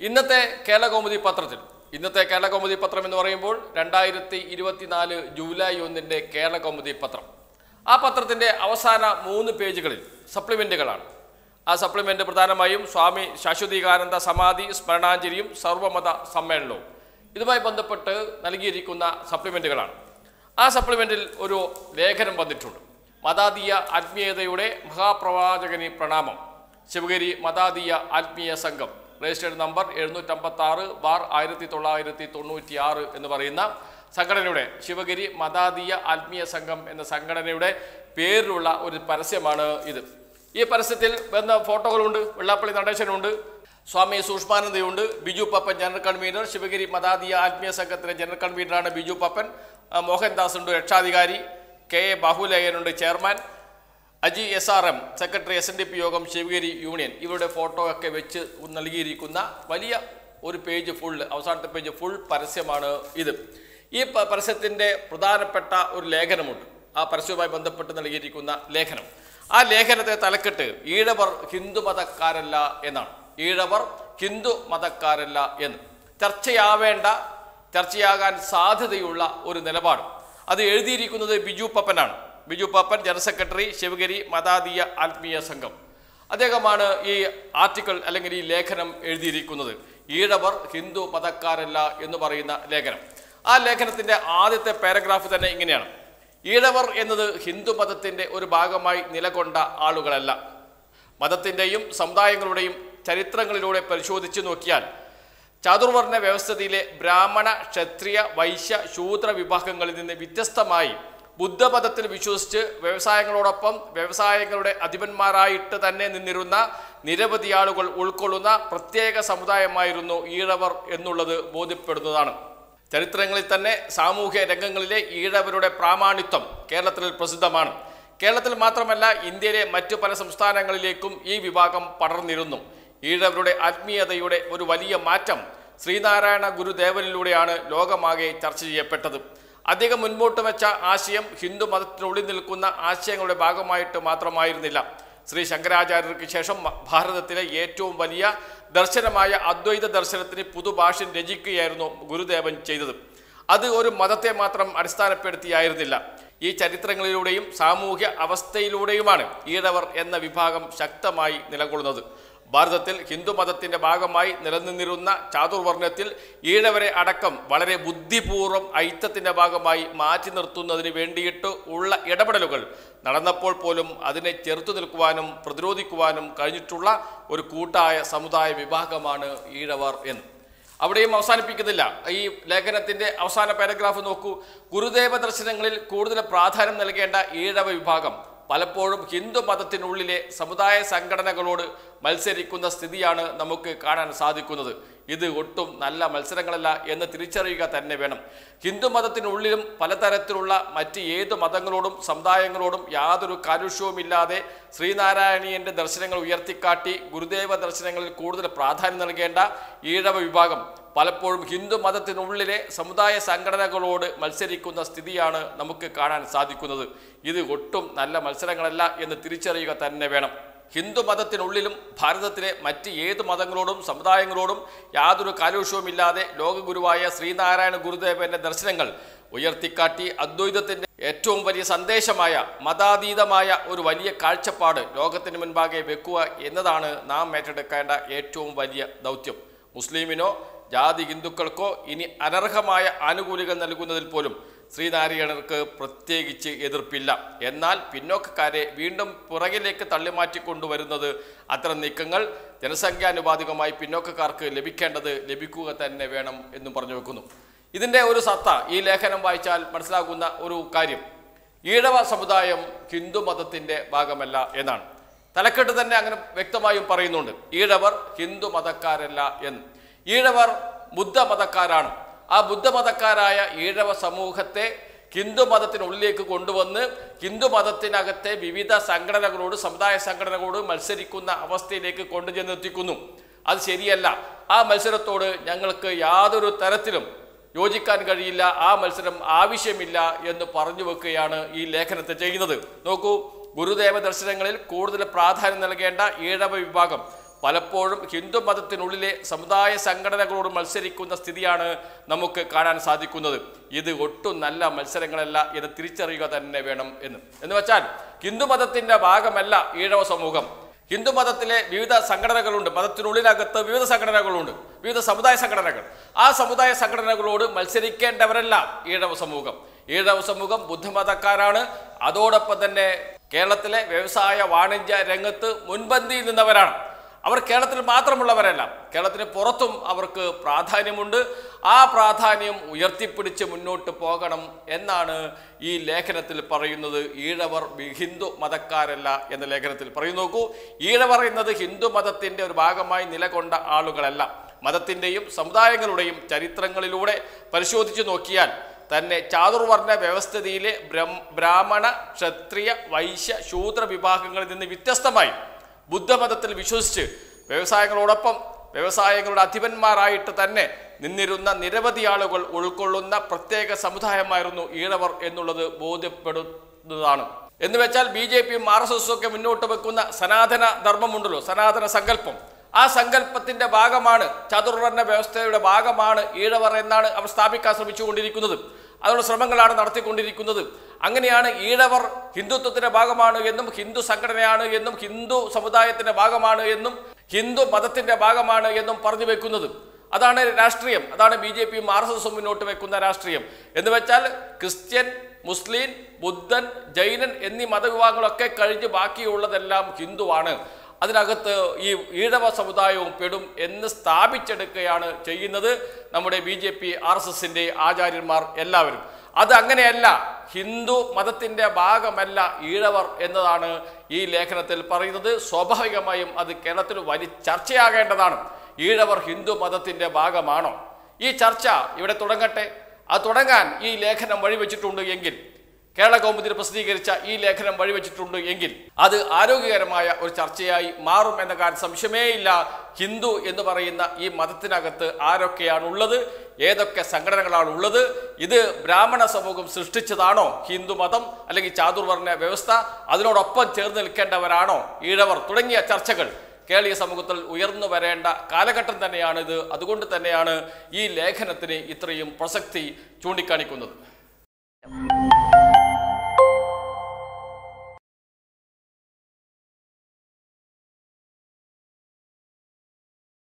ഇന്നത്തെ കേരളകൗമുദി പത്രത്തിൽ ഇന്നത്തെ കേരളകൗമുദി പത്രം എന്ന് പറയുമ്പോൾ രണ്ടായിരത്തി ഇരുപത്തിനാല് ജൂലൈ ഒന്നിൻ്റെ കേരളകൗമുദി പത്രം ആ പത്രത്തിൻ്റെ അവസാന മൂന്ന് പേജുകളിൽ സപ്ലിമെൻറ്റുകളാണ് ആ സപ്ലിമെൻ്റ് പ്രധാനമായും സ്വാമി ശാശ്വതീകാനന്ദ സമാധി സ്മരണാഞ്ജലിയും സർവമത സമ്മേളനവും ഇതുമായി ബന്ധപ്പെട്ട് നൽകിയിരിക്കുന്ന സപ്ലിമെൻറ്റുകളാണ് ആ സപ്ലിമെൻറ്റിൽ ഒരു ലേഖനം വന്നിട്ടുണ്ട് മതാതീയ ആത്മീയതയുടെ മഹാപ്രവാചകനി പ്രണാമം ശിവഗിരി മതാതീയ ആത്മീയ സംഘം രജിസ്റ്റേർഡ് നമ്പർ എഴുന്നൂറ്റമ്പത്തി ആറ് ബാർ ആയിരത്തി തൊള്ളായിരത്തി തൊണ്ണൂറ്റി ആറ് എന്ന് പറയുന്ന സംഘടനയുടെ ശിവഗിരി മതാതീയ ആത്മീയ സംഘം എന്ന സംഘടനയുടെ പേരിലുള്ള ഒരു പരസ്യമാണ് ഇത് ഈ പരസ്യത്തിൽ വന്ന ഫോട്ടോകളുണ്ട് വെള്ളാപ്പള്ളി നടേശനുണ്ട് സ്വാമി സൂക്ഷ്മാനന്ദയുണ്ട് ബിജു പപ്പൻ ജനറൽ കൺവീനർ ശിവഗിരി മതാതീയ ആത്മീയ സംഘത്തിലെ ജനറൽ കൺവീനറാണ് ബിജു പപ്പൻ ആ, മോഹൻദാസ് ഉണ്ട് രക്ഷാധികാരി കെ എ ബാഹുലയനുണ്ട് chairman Aji S R M secretary S N D P Yogam Sivagiri union ഇവരുടെ ഫോട്ടോ ഒക്കെ വെച്ച് നൽകിയിരിക്കുന്ന വലിയ ഒരു പേജ് ഫുൾ അവസാനത്തെ പേജ് ഫുൾ പരസ്യമാണ് ഇത് ഈ പ- പരസ്യത്തിൻ്റെ പ്രധാനപ്പെട്ട ഒരു ലേഖനമുണ്ട് ആ പരസ്യവുമായി ബന്ധപ്പെട്ട് നൽകിയിരിക്കുന്ന ലേഖനം ആ ലേഖനത്തെ തലക്കെട്ട് ഈഴവർ ഹിന്ദു മതക്കാരല്ല എന്നാണ് ഈഴവർ ഹിന്ദു മതക്കാരല്ല എന്ന് ചർച്ചയാവേണ്ട ചർച്ചയാകാൻ സാധ്യതയുള്ള ഒരു നിലപാട് അത് എഴുതിയിരിക്കുന്നത് ബിജു പപ്പനാണ് ബിജു പപ്പൻ ജനറൽ സെക്രട്ടറി ശിവഗിരി മതാതീയ ആത്മീയ സംഘം അദ്ദേഹമാണ് ഈ ആർട്ടിക്കിൾ അല്ലെങ്കിൽ ഈ ലേഖനം എഴുതിയിരിക്കുന്നത് ഈഴവർ ഹിന്ദു മതക്കാരല്ല എന്ന് പറയുന്ന ലേഖനം ആ ലേഖനത്തിന്റെ ആദ്യത്തെ പാരഗ്രാഫ് തന്നെ ഇങ്ങനെയാണ് ഈഴവർ എന്നത് ഹിന്ദു മതത്തിന്റെ ഒരു ഭാഗമായി നിലകൊണ്ട ആളുകളല്ല മതത്തിൻ്റെയും സമുദായങ്ങളുടെയും ചരിത്രങ്ങളിലൂടെ പരിശോധിച്ചു നോക്കിയാൽ ചാതുർവർണ്ണ വ്യവസ്ഥിതിയിലെ ബ്രാഹ്മണ ക്ഷത്രിയ വൈശ്യ ശൂദ്ര വിഭാഗങ്ങളിൽ നിന്ന് വ്യത്യസ്തമായി ബുദ്ധമതത്തിൽ വിശ്വസിച്ച് വ്യവസായങ്ങളോടൊപ്പം വ്യവസായങ്ങളുടെ അധിപന്മാരായിട്ട് തന്നെ നിന്നിരുന്ന നിരവധി ആളുകൾ ഉൾക്കൊള്ളുന്ന പ്രത്യേക സമുദായമായിരുന്നു ഈഴവർ എന്നുള്ളത് ബോധ്യപ്പെടുന്നതാണ് ചരിത്രങ്ങളിൽ തന്നെ സാമൂഹ്യ രംഗങ്ങളിലെ ഈഴവരുടെ പ്രാമാണിത്വം കേരളത്തിൽ പ്രസിദ്ധമാണ് കേരളത്തിൽ മാത്രമല്ല ഇന്ത്യയിലെ മറ്റു പല സംസ്ഥാനങ്ങളിലേക്കും ഈ വിഭാഗം പടർന്നിരുന്നു ഈഴവരുടെ ആത്മീയതയുടെ ഒരു വലിയ മാറ്റം ശ്രീനാരായണ ഗുരുദേവനിലൂടെയാണ് ലോകമാകെ ചർച്ച ചെയ്യപ്പെട്ടത് അദ്ദേഹം മുൻപോട്ട് വെച്ച ആശയം ഹിന്ദു മതത്തിനുള്ളിൽ നിൽക്കുന്ന ആശയങ്ങളുടെ ഭാഗമായിട്ട് മാത്രമായിരുന്നില്ല ശ്രീ ശങ്കരാചാര്യർക്ക് ശേഷം മ- ഭാരതത്തിലെ ഏറ്റവും വലിയ ദർശനമായ അദ്വൈത ദർശനത്തിന് പുതുഭാഷ്യം രചിക്കുകയായിരുന്നു ഗുരുദേവൻ ചെയ്തത് അത് ഒരു മതത്തെ മാത്രം അടിസ്ഥാനപ്പെടുത്തിയായിരുന്നില്ല ഈ ചരിത്രങ്ങളിലൂടെയും സാമൂഹ്യ അവസ്ഥയിലൂടെയുമാണ് ഈഴവർ എന്ന വിഭാഗം ശക്തമായി നിലകൊള്ളുന്നത് ഭാരതത്തിൽ ഹിന്ദു മതത്തിന്റെ ഭാഗമായി നിലനിന്നിരുന്ന ചാതുർവർണ്ണത്തിൽ ഈഴവരെ അടക്കം വളരെ ബുദ്ധിപൂർവ്വം ഐക്യത്തിന്റെ ഭാഗമായി മാറ്റി നിർത്തുന്നതിന് വേണ്ടിയിട്ട് ഉള്ള ഇടപെടലുകൾ നടന്നപ്പോൾ പോലും അതിനെ ചെറുത്തു നിൽക്കുവാനും പ്രതിരോധിക്കുവാനും കഴിഞ്ഞിട്ടുള്ള ഒരു കൂട്ടായ സമുദായ വിഭാഗമാണ് ഈഴവർ എന്ന് അവിടെയും അവസാനിപ്പിക്കുന്നില്ല ഈ ലേഖനത്തിന്റെ അവസാന പാരഗ്രാഫ് നോക്കൂ ഗുരുദേവ ദർശനങ്ങളിൽ കൂടുതൽ പ്രാധാന്യം നൽകേണ്ട ഈഴവ വിഭാഗം പലപ്പോഴും ഹിന്ദു മതത്തിനുള്ളിലെ സമുദായ സംഘടനകളോട് മത്സരിക്കുന്ന സ്ഥിതിയാണ് നമുക്ക് കാണാൻ സാധിക്കുന്നത് ഇത് ഒട്ടും നല്ല മത്സരങ്ങളല്ല എന്ന് തിരിച്ചറിയുക തന്നെ വേണം ഹിന്ദു മതത്തിനുള്ളിലും പലതരത്തിലുള്ള മറ്റ് ഏത് മതങ്ങളോടും സമുദായങ്ങളോടും യാതൊരു കാലുഷ്യവുമില്ലാതെ ശ്രീനാരായണീയന്റെ ദർശനങ്ങൾ ഉയർത്തിക്കാട്ടി ഗുരുദേവ ദർശനങ്ങളിൽ കൂടുതൽ പ്രാധാന്യം നൽകേണ്ട ഈഴവ വിഭാഗം പലപ്പോഴും ഹിന്ദു മതത്തിനുള്ളിലെ സമുദായ സംഘടനകളോട് മത്സരിക്കുന്ന സ്ഥിതിയാണ് നമുക്ക് കാണാൻ സാധിക്കുന്നത് ഇത് ഒട്ടും നല്ല മത്സരങ്ങളല്ല എന്ന് തിരിച്ചറിയുക തന്നെ വേണം ഹിന്ദു മതത്തിനുള്ളിലും ഭാരതത്തിലെ മറ്റ് ഏത് മതങ്ങളോടും സമുദായങ്ങളോടും യാതൊരു കാലുഷ്യവുമില്ലാതെ ലോകഗുരുവായ ശ്രീനാരായണ ഗുരുദേവന്റെ ദർശനങ്ങൾ ഉയർത്തിക്കാട്ടി അദ്വൈതത്തിന്റെ ഏറ്റവും വലിയ സന്ദേശമായ മതാതീതമായ ഒരു വലിയ കാഴ്ചപ്പാട് ലോകത്തിന് മുൻപാകെ വെക്കുക എന്നതാണ് നാം ഏറ്റെടുക്കേണ്ട ഏറ്റവും വലിയ ദൗത്യം മുസ്ലിമിനോ ജാതി ഹിന്ദുക്കൾക്കോ ഇനി അനർഹമായ ആനുകൂല്യങ്ങൾ നൽകുന്നതിൽ പോലും ശ്രീനാരായണർക്ക് പ്രത്യേകിച്ച് എതിർപ്പില്ല എന്നാൽ പിന്നോക്കക്കാരെ വീണ്ടും പുറകിലേക്ക് തള്ളിമാറ്റിക്കൊണ്ടുവരുന്നത് അത്തരം നീക്കങ്ങൾ ജനസംഖ്യാനുപാതികമായി പിന്നോക്കക്കാർക്ക് ലഭിക്കേണ്ടത് ലഭിക്കുക തന്നെ വേണം എന്നും പറഞ്ഞു വെക്കുന്നു ഇതിൻ്റെ ഒരു സത്ത ഈ ലേഖനം വായിച്ചാൽ മനസ്സിലാകുന്ന ഒരു കാര്യം ഈഴവ സമുദായം ഹിന്ദു മതത്തിൻ്റെ ഭാഗമല്ല എന്നാണ് തലക്കെട്ട് തന്നെ അങ്ങനെ വ്യക്തമായും പറയുന്നുണ്ട് ഈഴവർ ഹിന്ദു മതക്കാരല്ല എന്ന് ഈഴവർ ബുദ്ധമതക്കാരാണ് ആ ബുദ്ധമതക്കാരായ ഈഴവ സമൂഹത്തെ ഹിന്ദു മതത്തിനുള്ളിലേക്ക് കൊണ്ടുവന്ന് ഹിന്ദു മതത്തിനകത്തെ വിവിധ സംഘടനകളോട് സമുദായ സംഘടനകളോട് മത്സരിക്കുന്ന അവസ്ഥയിലേക്ക് കൊണ്ടുചെന്നെത്തിക്കുന്നു അത് ശരിയല്ല ആ മത്സരത്തോട് ഞങ്ങൾക്ക് യാതൊരു തരത്തിലും യോജിക്കാൻ കഴിയില്ല ആ മത്സരം ആവശ്യമില്ല എന്ന് പറഞ്ഞു വെക്കുകയാണ് ഈ ലേഖനത്തെ ചെയ്യുന്നത് നോക്കൂ ഗുരുദേവ ദർശനങ്ങളിൽ കൂടുതൽ പ്രാധാന്യം നൽകേണ്ട ഈഴവ വിഭാഗം പലപ്പോഴും ഹിന്ദു മതത്തിനുള്ളിലെ സമുദായ സംഘടനകളോട് മത്സരിക്കുന്ന സ്ഥിതിയാണ് നമുക്ക് കാണാൻ സാധിക്കുന്നത് ഇത് ഒട്ടും നല്ല മത്സരങ്ങളല്ല എന്ന് തിരിച്ചറിയുക തന്നെ വേണം എന്ന് എന്ന് വെച്ചാൽ ഹിന്ദു മതത്തിന്റെ ഭാഗമല്ല ഈഴവ സമൂഹം ഹിന്ദു മതത്തിലെ വിവിധ സംഘടനകളുണ്ട് മതത്തിനുള്ളിനകത്ത് വിവിധ സംഘടനകളുണ്ട് വിവിധ സമുദായ സംഘടനകൾ ആ സമുദായ സംഘടനകളോട് മത്സരിക്കേണ്ടവരല്ല ഈഴവ സമൂഹം ഈഴവ സമൂഹം ബുദ്ധമതക്കാരാണ് അതോടൊപ്പം തന്നെ കേരളത്തിലെ വ്യവസായ വാണിജ്യ രംഗത്ത് മുൻപന്തിയിൽ നിന്നവരാണ് അവർ കേരളത്തിൽ മാത്രമുള്ളവരല്ല കേരളത്തിന് പുറത്തും അവർക്ക് പ്രാധാന്യമുണ്ട് ആ പ്രാധാന്യം ഉയർത്തിപ്പിടിച്ച് മുന്നോട്ട് പോകണം എന്നാണ് ഈ ലേഖനത്തിൽ പറയുന്നത് ഈഴവർ വി- ഹിന്ദു മതക്കാരല്ല എന്ന ലേഖനത്തിൽ പറയുന്നു നോക്കൂ ഈഴവർ എന്നത് ഹിന്ദു മതത്തിൻ്റെ ഒരു ഭാഗമായി നിലകൊണ്ട ആളുകളല്ല മതത്തിൻ്റെയും സമുദായങ്ങളുടെയും ചരിത്രങ്ങളിലൂടെ പരിശോധിച്ചു നോക്കിയാൽ തന്നെ ചാതുർവർണ്ണ വ്യവസ്ഥിതിയിലെ ബ്രം- ബ്രാഹ്മണ ക്ഷത്രിയ വൈശ്യ ശൂദ്ര വിഭാഗങ്ങളിൽ നിന്ന് വ്യത്യസ്തമായി ബുദ്ധമതത്തിൽ വിശ്വസിച്ച് വ്യവസായങ്ങളോടൊപ്പം വ്യവസായങ്ങളുടെ അധിപന്മാരായിട്ട് തന്നെ നിന്നിരുന്ന നിരവധി ആളുകൾ ഉൾക്കൊള്ളുന്ന പ്രത്യേക സമുദായമായിരുന്നു ഈഴവർ എന്നുള്ളത് ബോധ്യപ്പെടുന്നതാണ് എന്ന് വെച്ചാൽ ബി ജെ പിയും ആർ എസ് എസും ഒക്കെ മുന്നോട്ട് വെക്കുന്ന സനാതന ധർമ്മമുണ്ടല്ലോ സനാതന സങ്കല്പം ആ സങ്കല്പത്തിന്റെ ഭാഗമാണ് ചതുർവർണ്ണ വ്യവസ്ഥയുടെ ഭാഗമാണ് ഈഴവർ എന്നാണ് അവർ സ്ഥാപിക്കാൻ ശ്രമിച്ചുകൊണ്ടിരിക്കുന്നത് അതിനുള്ള ശ്രമങ്ങളാണ് നടത്തിക്കൊണ്ടിരിക്കുന്നത് അങ്ങനെയാണ് ഈഴവർ ഹിന്ദുത്വത്തിന്റെ ഭാഗമാണ് എന്നും ഹിന്ദു സംഘടനയാണ് എന്നും ഹിന്ദു സമുദായത്തിന്റെ ഭാഗമാണ് എന്നും ഹിന്ദു മതത്തിന്റെ ഭാഗമാണ് എന്നും പറഞ്ഞു വെക്കുന്നത് അതാണ് രാഷ്ട്രീയം അതാണ് ബി ജെ പിയും ആർ എസ് എസും മുന്നോട്ട് വെക്കുന്ന രാഷ്ട്രീയം എന്ന് വെച്ചാൽ ക്രിസ്ത്യൻ മുസ്ലിം ബുദ്ധൻ ജൈനൻ എന്നീ മതവിഭാഗങ്ങളൊക്കെ കഴിഞ്ഞ് ബാക്കിയുള്ളതെല്ലാം ഹിന്ദുവാണ് അതിനകത്ത് ഈ ഈഴവ സമുദായവും പെടും എന്ന് സ്ഥാപിച്ചെടുക്കുകയാണ് ചെയ്യുന്നത് നമ്മുടെ B J P R S എസിൻ്റെ ആചാര്യന്മാർ എല്ലാവരും അത് അങ്ങനെയല്ല ഹിന്ദു മതത്തിൻ്റെ ഭാഗമല്ല ഈഴവർ എന്നതാണ് ഈ ലേഖനത്തിൽ പറയുന്നത് സ്വാഭാവികമായും അത് കേരളത്തിൽ വലിയ ചർച്ചയാകേണ്ടതാണ് ഈഴവർ ഹിന്ദു മതത്തിൻ്റെ ഭാഗമാണോ ഈ ചർച്ച ഇവിടെ തുടങ്ങട്ടെ അത് തുടങ്ങാൻ ഈ ലേഖനം വഴിവെച്ചിട്ടുണ്ട് എങ്കിൽ കേരള കൗമുദിൽ പ്രസിദ്ധീകരിച്ച ഈ ലേഖനം വഴിവെച്ചിട്ടുണ്ട് എങ്കിൽ അത് ആരോഗ്യകരമായ ഒരു ചർച്ചയായി മാറും എന്ന കാര്യം സംശയമേയില്ല ഹിന്ദു എന്ന് പറയുന്ന ഈ മതത്തിനകത്ത് ആരൊക്കെയാണ് ഉള്ളത് ഏതൊക്കെ സംഘടനകളാണ് ഉള്ളത് ഇത് ബ്രാഹ്മണ സമൂഹം സൃഷ്ടിച്ചതാണോ ഹിന്ദു മതം അല്ലെങ്കിൽ ചാതുർവർണ്ണ വ്യവസ്ഥ അതിനോടൊപ്പം ചേർന്ന് നിൽക്കേണ്ടവരാണോ ഈഴവർ തുടങ്ങിയ ചർച്ചകൾ കേരളീയ സമൂഹത്തിൽ ഉയർന്നു വരേണ്ട കാലഘട്ടം തന്നെയാണിത് അതുകൊണ്ട് തന്നെയാണ് ഈ ലേഖനത്തിന് ഇത്രയും പ്രസക്തി ചൂണ്ടിക്കാണിക്കുന്നത്